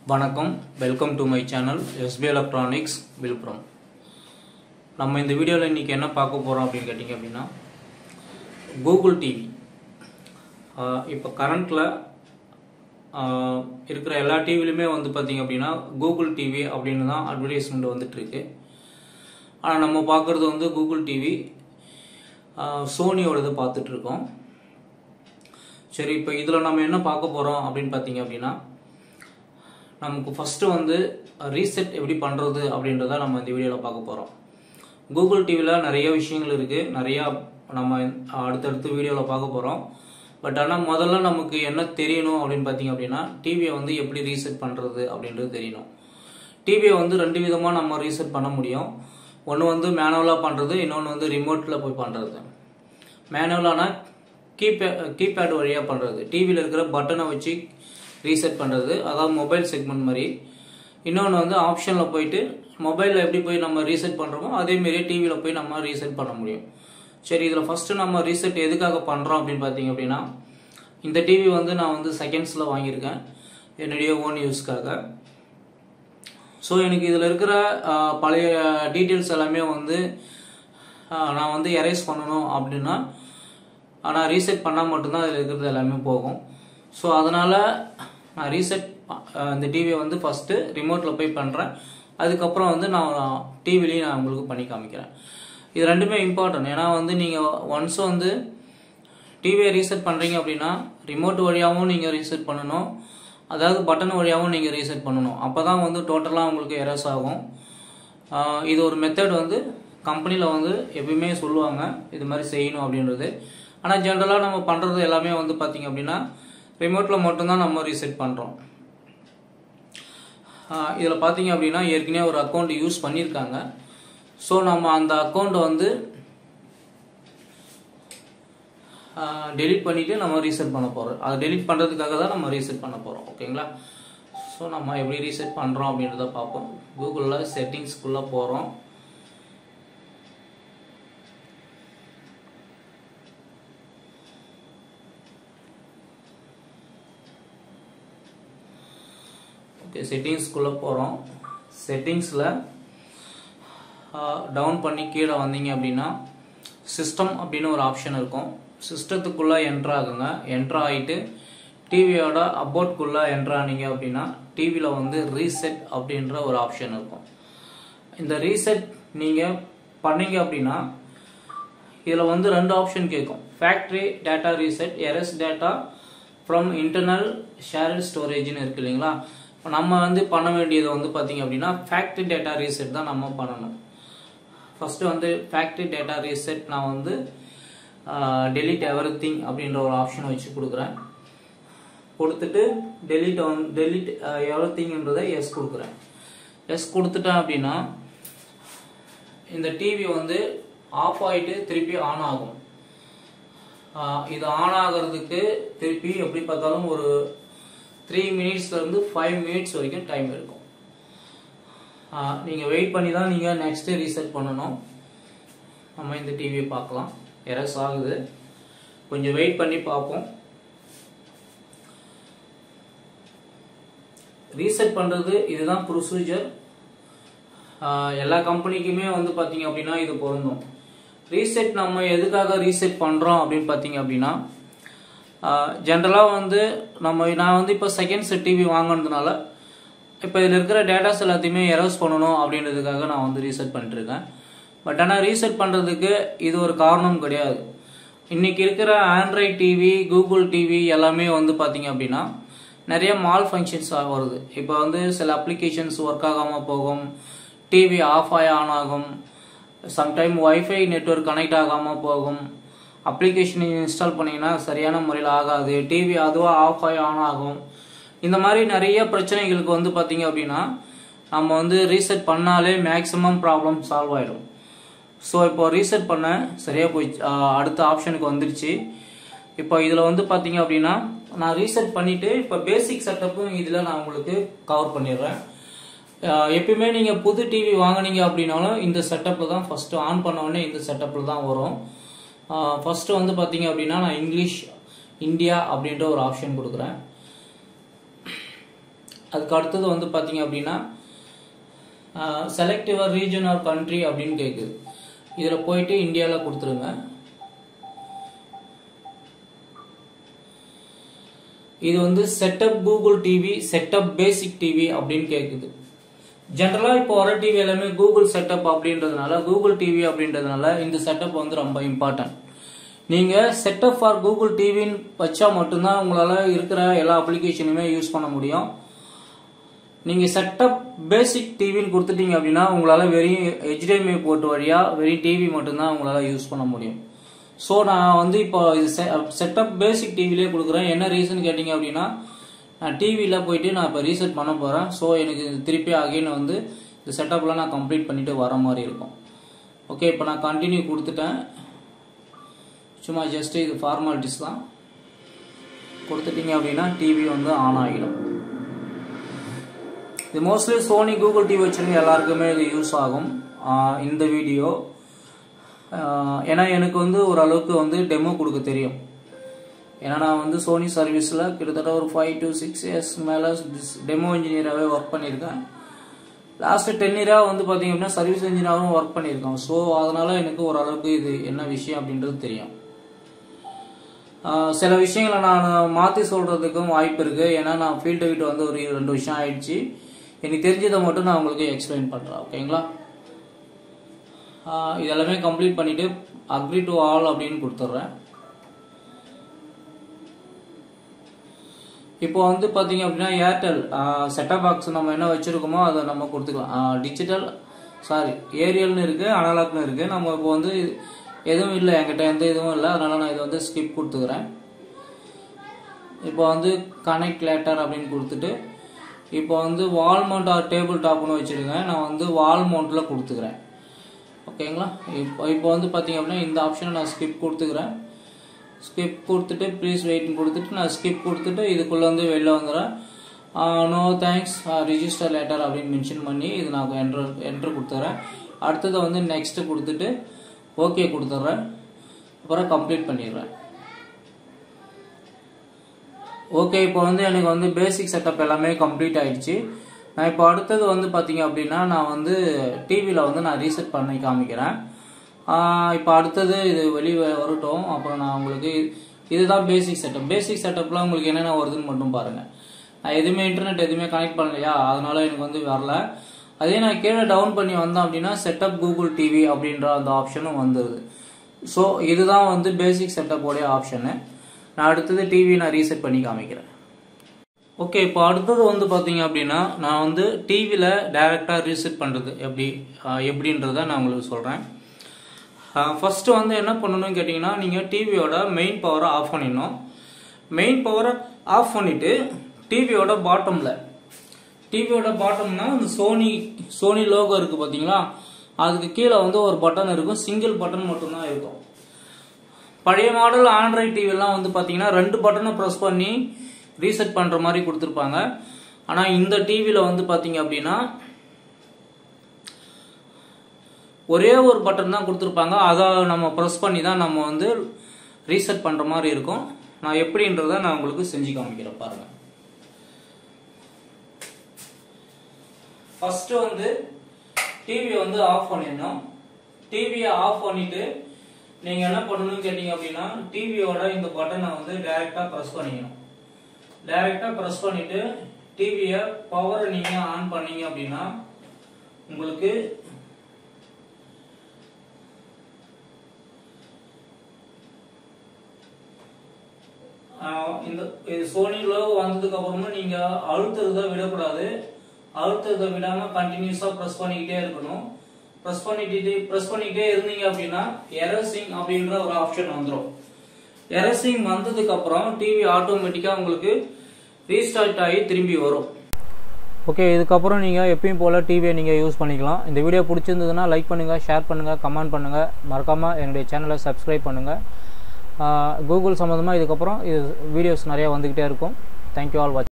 வணக்கம் welcome to my channel SP electronics Villupuram நம்ம இந்த வீடியோவில் இன்றைக்கி என்ன பார்க்க போகிறோம் அப்படின்னு கேட்டிங்க அப்படின்னா கூகுள் டிவி இப்போ கரண்ட்டில் இருக்கிற எல்லா டிவிலையுமே வந்து பார்த்திங்க அப்படின்னா கூகுள் டிவி அப்படின்னு தான் அட்வர்டைஸ்மெண்ட் வந்துட்டுருக்கு ஆனால் நம்ம பார்க்குறது வந்து கூகுள் டிவி சோனியோடது பார்த்துட்ருக்கோம் சரி இப்போ இதில் நம்ம என்ன பார்க்க போகிறோம் அப்படின்னு பார்த்தீங்க அப்படின்னா நமக்கு ஃபஸ்ட்டு வந்து ரீசெட் எப்படி பண்ணுறது அப்படின்றத நம்ம இந்த வீடியோவில் பார்க்க போகிறோம் கூகுள் டிவியில் நிறைய விஷயங்கள் இருக்குது நிறையா நம்ம அடுத்தடுத்த வீடியோவில் பார்க்க போகிறோம் பட் ஆனால் முதல்ல நமக்கு என்ன தெரியணும் அப்படின்னு பார்த்தீங்க அப்படின்னா டிவியை வந்து எப்படி ரீசெட் பண்ணுறது அப்படின்றது தெரியணும் டிவியை வந்து ரெண்டு விதமாக நம்ம ரீசெட் பண்ண முடியும் ஒன்று வந்து மேனுவலாக பண்ணுறது இன்னொன்று வந்து ரிமோட்டில் போய் பண்ணுறது மேனுவலானா கீபே கீபேட் வழியாக பண்ணுறது டிவியில் இருக்கிற பட்டனை வச்சு ரீசெட் பண்ணுறது அதாவது மொபைல் செக்மெண்ட் மாதிரி இன்னொன்று வந்து ஆப்ஷனில் போயிட்டு மொபைலில் எப்படி போய் நம்ம ரீசெட் பண்ணுறோமோ அதேமாரி டிவியில் போய் நம்ம ரீசெட் பண்ண முடியும் சரி இதில் ஃபஸ்ட்டு நம்ம ரீசெட் எதுக்காக பண்ணுறோம் அப்படின்னு பார்த்தீங்க அப்படின்னா இந்த டிவி வந்து நான் வந்து செகண்ட்ஸில் வாங்கியிருக்கேன் என்னுடைய ஓன் யூஸ்க்காக ஸோ எனக்கு இதில் இருக்கிற பழைய டீட்டெயில்ஸ் எல்லாமே வந்து நான் வந்து எரேஸ் பண்ணணும் அப்படின்னா ஆனால் ரீசெட் பண்ணால் மட்டும்தான் அதில் இருக்கிறது எல்லாமே போகும் ஸோ அதனால் நான் ரீசெட் இந்த டிவியை வந்து ஃபஸ்ட்டு ரிமோட்டில் போய் பண்ணுறேன் அதுக்கப்புறம் வந்து நான் டிவிலையும் நான் உங்களுக்கு பண்ணி காமிக்கிறேன் இது ரெண்டுமே இம்பார்ட்டன்ட் ஏன்னா வந்து நீங்கள் ஒன்ஸ் வந்து டிவியை ரீசெட் பண்ணுறீங்க அப்படின்னா ரிமோட் வழியாகவும் நீங்கள் ரீசெட் பண்ணணும் அதாவது பட்டன் வழியாகவும் நீங்கள் ரீசெட் பண்ணணும் அப்போ தான் வந்து டோட்டலாக உங்களுக்கு எரஸ் ஆகும் இது ஒரு மெத்தட் வந்து கம்பெனியில் வந்து எப்பயுமே சொல்லுவாங்க இது மாதிரி செய்யணும் அப்படின்றது ஆனால் ஜென்ரலாக நம்ம பண்ணுறது எல்லாமே வந்து பார்த்திங்க அப்படின்னா ரிமோட்டில் மட்டும்தான் நம்ம ரீசெட் பண்ணுறோம் இதில் பார்த்தீங்க அப்படின்னா ஏற்கனவே ஒரு அக்கௌண்ட் யூஸ் பண்ணியிருக்காங்க ஸோ நம்ம அந்த அக்கௌண்ட்டை வந்து டெலிட் பண்ணிவிட்டு நம்ம ரீசெட் பண்ண போகிறோம் அதை டெலிட் பண்ணுறதுக்காக தான் நம்ம ரீசெட் பண்ண போகிறோம் ஓகேங்களா ஸோ நம்ம எப்படி ரீசெட் பண்ணுறோம் அப்படின்றத பார்ப்போம் கூகுளில் செட்டிங்ஸ்குள்ளே போகிறோம் ஓகே செட்டிங்ஸ்குள்ளே போகிறோம் செட்டிங்ஸில் டவுன் பண்ணி கீழே வந்தீங்க அப்படின்னா சிஸ்டம் அப்படின்னு ஒரு ஆப்ஷன் இருக்கும் சிஸ்டத்துக்குள்ளே என்ட்ரு ஆகுங்க என்ட்ரு ஆகிட்டு டிவியோட அபவுட்குள்ளே என்ட்ரு ஆனீங்க அப்படின்னா டிவியில் வந்து ரீசெட் அப்படின்ற ஒரு ஆப்ஷன் இருக்கும் இந்த ரீசெட் நீங்கள் பண்ணீங்க அப்படின்னா இதில் வந்து ரெண்டு ஆப்ஷன் கேட்கும் factory data reset erase data from internal share ஸ்டோரேஜ்னு இருக்கு இல்லைங்களா இப்போ நம்ம வந்து பண்ண வேண்டியது வந்து பார்த்தீங்க அப்படின்னா ஃபேக்ட்ரி டேட்டா ரீசெட் தான் நம்ம பண்ணணும் ஃபஸ்ட்டு வந்து ஃபேக்ட்ரி டேட்டா ரீசெட் நான் வந்து டெலிட் எவரி திங் அப்படின்ற ஒரு ஆப்ஷன் வச்சு கொடுக்குறேன் கொடுத்துட்டு டெலிட் ஒன் டெலிட் எவரி திங்ன்றதை எஸ் கொடுக்குறேன் எஸ் கொடுத்துட்டேன் அப்படின்னா இந்த டிவி வந்து ஆஃப் ஆகிட்டு திருப்பி ஆன் ஆகும் இது ஆன் ஆகிறதுக்கு திருப்பி எப்படி பார்த்தாலும் ஒரு த்ரீ மினிட்ஸ்லேருந்து ஃபைவ் மினிட்ஸ் வரைக்கும் டைம் இருக்கும் நீங்கள் வெயிட் பண்ணி தான் நீங்கள் நெக்ஸ்ட்டு ரீசெட் பண்ணணும் நம்ம இந்த டிவியை பார்க்கலாம் எரஸ் ஆகுது கொஞ்சம் வெயிட் பண்ணி பார்ப்போம் ரீசெட் பண்ணுறது இதுதான் ப்ரொசீஜர் எல்லா கம்பெனிக்குமே வந்து பார்த்தீங்க அப்படின்னா இது பொருந்தும் ரீசெட் நம்ம எதுக்காக ரீசெட் பண்ணுறோம் அப்படின்னு பார்த்தீங்க அப்படின்னா ஜென்ரலாக வந்து நம்ம நான் வந்து இப்போ செகண்ட் செட் டிவி வாங்கினதுனால இப்போ இதில் இருக்கிற டேட்டாஸ் எல்லாத்தையுமே எரஸ் பண்ணணும் அப்படின்றதுக்காக நான் வந்து ரீசெட் பண்ணிட்டுருக்கேன் பட் ஆனால் ரீசெட் பண்ணுறதுக்கு இது ஒரு காரணம் கிடையாது இன்றைக்கி இருக்கிற ஆண்ட்ராய்ட் டிவி கூகுள் டிவி எல்லாமே வந்து பார்த்திங்க அப்படின்னா நிறைய மால் ஃபங்க்ஷன்ஸ் வருது இப்போ வந்து சில அப்ளிகேஷன்ஸ் ஒர்க் ஆகாமல் போகும் டிவி ஆஃப் ஆகி ஆன் ஆகும் சம்டைம் ஒய்ஃபை நெட்ஒர்க் கனெக்ட் ஆகாமல் போகும் அப்ளிகேஷன் இன்ஸ்டால் பண்ணிங்கன்னா சரியான முறையில் ஆகாது டிவி அதுவாக ஆஃப் ஆகி ஆன் ஆகும் இந்த மாதிரி நிறைய பிரச்சனைகளுக்கு வந்து பார்த்தீங்க அப்படின்னா நம்ம வந்து ரீசெட் பண்ணாலே மேக்ஸிமம் ப்ராப்ளம் சால்வ் ஆகிடும் ஸோ இப்போ ரீசெட் பண்ண சரியாக போய் அடுத்த ஆப்ஷனுக்கு வந்துருச்சு இப்போ இதில் வந்து பார்த்தீங்க அப்படின்னா நான் ரீசெட் பண்ணிவிட்டு இப்போ பேசிக் செட்டப்பும் இதில் நான் உங்களுக்கு கவர் பண்ணிடுறேன் எப்பயுமே நீங்கள் புது டிவி வாங்கினீங்க அப்படின்னாலும் இந்த செட்டப்பில் தான் ஃபஸ்ட்டு ஆன் பண்ண உடனே இந்த செட்டப்பில் தான் வரும் ஃபஸ்ட்டு வந்து பார்த்தீங்க அப்படின்னா நான் இங்கிலீஷ் இந்தியா அப்படின்ற ஒரு ஆப்ஷன் கொடுக்குறேன் அதுக்கு அடுத்தது வந்து பார்த்தீங்க அப்படின்னா select your region or country அப்படின்னு கேட்குது இதில் போயிட்டு இந்தியாவில் கொடுத்துருங்க இது வந்து setup Google TV setup basic TV அப்படின்னு கேட்குது ஜென்ரலாக இப்போ வர டிவி எல்லாமே கூகுள் செட்டப் அப்படின்றதுனால கூகுள் டிவி அப்படின்றதுனால இந்த செட்டப் வந்து ரொம்ப இம்பார்ட்டன்ட் நீங்கள் செட்டப் ஃபார் கூகுள் டிவின்னு வச்சா மட்டும்தான் உங்களால் இருக்கிற எல்லா அப்ளிகேஷனுமே யூஸ் பண்ண முடியும் நீங்கள் செட்டப் பேசிக் டிவின்னு கொடுத்துட்டீங்க அப்படின்னா உங்களால் வெறும் ஹெச்டிஎம்ஐ போர்ட் வழியாக வெறும் டிவி மட்டும்தான் உங்களால் யூஸ் பண்ண முடியும் ஸோ நான் வந்து இப்போ இது செட்டப் பேசிக் டிவிலே கொடுக்குறேன் என்ன ரீசன் கேட்டிங்க அப்படின்னா நான் டிவியில் போயிட்டு நான் இப்போ ரீசெட் பண்ண போகிறேன் ஸோ எனக்கு இது திருப்பி அகைன் வந்து இந்த செட்டப்லாம் நான் கம்ப்ளீட் பண்ணிவிட்டு வர மாதிரி இருக்கும் ஓகே இப்போ நான் கண்டினியூ கொடுத்துட்டேன் சும்மா ஜஸ்ட் இது ஃபார்மாலிட்டிஸ் தான் கொடுத்துட்டீங்க அப்படின்னா டிவி வந்து ஆன் ஆகிடும் இது மோஸ்ட்லி சோனி கூகுள் டிவி வச்சுருங்க எல்லாருக்குமே இது யூஸ் ஆகும் ஆஹ் இந்த வீடியோ ஆஹ் ஏன்னா எனக்கு வந்து ஓரளவுக்கு வந்து டெமோ கொடுக்க தெரியும் ஏன்னா நான் வந்து சோனி சர்வீஸில் கிட்டத்தட்ட ஒரு ஃபைவ் டு சிக்ஸ் இயர்ஸ் மேலே டெமோ இன்ஜினியராகவே ஒர்க் பண்ணியிருக்கேன் லாஸ்ட்டு டென் இயராக வந்து பார்த்தீங்க அப்படின்னா சர்வீஸ் இன்ஜினியராகவும் ஒர்க் பண்ணியிருக்கேன் ஸோ அதனால் எனக்கு ஓரளவுக்கு இது என்ன விஷயம் அப்படின்றது தெரியும் ஆஹ் சில விஷயங்களை நான் மாற்றி சொல்கிறதுக்கும் வாய்ப்பு இருக்குது ஏன்னா நான் ஃபீல்டை விட்டு வந்து ஒரு ரெண்டு வருஷம் ஆயிடுச்சு எனக்கு தெரிஞ்சதை மட்டும் நான் உங்களுக்கு எக்ஸ்பிளைன் பண்ணுறேன் ஓகேங்களா ஆஹ் இதெல்லாமே கம்ப்ளீட் பண்ணிவிட்டு அக்ரி டு ஆல் அப்படின்னு கொடுத்துட்றேன் இப்போ வந்து பார்த்தீங்க அப்படின்னா ஏர்டெல் செட்டப் பாக்ஸ் நம்ம என்ன வச்சுருக்கோமோ அதை நம்ம கொடுத்துக்கலாம் டிஜிட்டல் சாரி ஏரியல்னு இருக்குது அனலாக்னு இருக்குது நம்ம இப்போ வந்து எதுவும் இல்லை என்கிட்ட எந்த இதுவும் இல்லை அதனால் நான் இதை வந்து ஸ்கிப் கொடுத்துக்கிறேன் இப்போ வந்து கனெக்ட் லேட்டர் அப்படின்னு கொடுத்துட்டு இப்போ வந்து வால் மவுண்ட் ஆர் டேபிள் டாப்னு வச்சுருங்க நான் வந்து வால் மவுண்ட்டில் கொடுத்துக்கிறேன் ஓகேங்களா இப்போ இப்போ வந்து பார்த்தீங்க அப்படின்னா இந்த ஆப்ஷனை நான் ஸ்கிப் கொடுத்துக்கிறேன் ஸ்கிப் கொடுத்துட்டு ப்ளீஸ் வெயிட்னு கொடுத்துட்டு நான் ஸ்கிப் கொடுத்துட்டு இதுக்குள்ளே வந்து வெளில வந்துடுறேன் நோ தேங்க்ஸ் ரிஜிஸ்டர் லெட்டர் அப்படின்னு மென்ஷன் பண்ணி இது நான் என்ட்ரு என்ட்ரு கொடுத்துட்றேன் அடுத்தது வந்து நெக்ஸ்ட்டு கொடுத்துட்டு ஓகே கொடுத்துட்றேன் அப்புறம் கம்ப்ளீட் பண்ணிடுறேன் ஓகே இப்போ வந்து எனக்கு வந்து பேசிக் செட்டப் எல்லாமே கம்ப்ளீட் ஆயிடுச்சு நான் இப்போ அடுத்தது வந்து பார்த்தீங்க அப்படின்னா நான் வந்து டிவியில் வந்து நான் ரீசெட் பண்ணி காமிக்கிறேன் இப்போ அடுத்தது இது வெளியே வரட்டும் அப்புறம் நான் உங்களுக்கு இதுதான் பேசிக் செட்டப் பேசிக் செட்டப்பில் உங்களுக்கு என்னென்ன வருதுன்னு மட்டும் பாருங்கள் நான் எதுவுமே இன்டர்நெட் எதுவுமே கனெக்ட் பண்ணலையா அதனால எனக்கு வந்து வரல அதே நான் கீழே டவுன் பண்ணி வந்தேன் அப்படின்னா செட்டப் கூகுள் டிவி அப்படின்ற அந்த ஆப்ஷனும் வந்துடுது ஸோ இதுதான் வந்து பேசிக் செட்டப்போடைய ஆப்ஷனு நான் அடுத்தது டிவி நான் ரீசெட் பண்ணி காமிக்கிறேன் ஓகே இப்போ அடுத்தது வந்து பார்த்தீங்க அப்படின்னா நான் வந்து டிவியில் டைரெக்டாக ரீசெட் பண்ணுறது எப்படி எப்படின்றத நான் உங்களுக்கு சொல்கிறேன் ஃபஸ்ட்டு வந்து என்ன பண்ணணும்னு கேட்டிங்கன்னா நீங்கள் டிவியோட மெயின் பவரை ஆஃப் பண்ணிடணும் மெயின் பவரை ஆஃப் பண்ணிவிட்டு டிவியோட பாட்டமில் டிவியோட பாட்டம்னா இந்த சோனி சோனி லோகோ இருக்குது பார்த்தீங்களா அதுக்கு கீழே வந்து ஒரு பட்டன் இருக்கும் சிங்கிள் பட்டன் மட்டும்தான் இருக்கும் பழைய மாடல் ஆண்ட்ராய்ட் டிவிலாம் வந்து பார்த்தீங்கன்னா ரெண்டு பட்டனை ப்ரெஸ் பண்ணி ரீசெட் பண்ணுற மாதிரி கொடுத்துருப்பாங்க ஆனால் இந்த டிவியில் வந்து பார்த்தீங்க அப்படின்னா ஒரே ஒரு பட்டன் தான் கொடுத்துருப்பாங்க அதை நம்ம ப்ரெஸ் பண்ணி தான் நம்ம வந்து ரீசெட் பண்ணுற மாதிரி இருக்கும் நான் எப்படின்றத நான் உங்களுக்கு செஞ்சு காமிக்கிறேன் பாருங்கள் ஃபர்ஸ்ட் வந்து டிவியை வந்து ஆஃப் பண்ணிடணும் டிவியை ஆஃப் பண்ணிட்டு நீங்க என்ன பண்ணணும்னு கேட்டீங்க அப்படின்னா டிவியோட இந்த பட்டனை வந்து டைரக்டா ப்ரெஸ் பண்ணிக்கணும் டைரக்டா ப்ரெஸ் பண்ணிட்டு டிவியை பவர் நீங்க ஆன் பண்ணீங்க அப்படின்னா உங்களுக்கு இந்த சோனி லோகோ வந்ததுக்கு அப்புறமும் நீங்க அழுத்துறத விடக்கூடாது அழுத்தத்தை விடாம கண்டினியூஸா ப்ரெஸ் பண்ணிக்கிட்டே இருக்கணும் ப்ரெஸ் பண்ணிட்டு ப்ரெஸ் பண்ணிக்கிட்டே இருந்தீங்க அப்படின்னா எரசிங் அப்படின்ற ஒரு ஆப்ஷன் வந்துடும் எரசிங் வந்ததுக்கு அப்புறம் டிவி ஆட்டோமேட்டிக்கா உங்களுக்கு ரீஸ்டார்ட் ஆகி திரும்பி வரும் ஓகே இதுக்கப்புறம் நீங்கள் எப்பயும் போல் டிவியை நீங்கள் யூஸ் பண்ணிக்கலாம் இந்த வீடியோ பிடிச்சிருந்ததுன்னா லைக் பண்ணுங்கள் ஷேர் பண்ணுங்கள் கமெண்ட் பண்ணுங்கள் மறக்காமல் என்னுடைய சேனலை சப்ஸ்கிரைப் பண்ணுங்கள் கூகுள் சம்மந்தமாக இதுக்கப்புறம் இது வீடியோஸ் நிறையா வந்துக்கிட்டே இருக்கும் தேங்க்யூ ஆல் வாட்ச்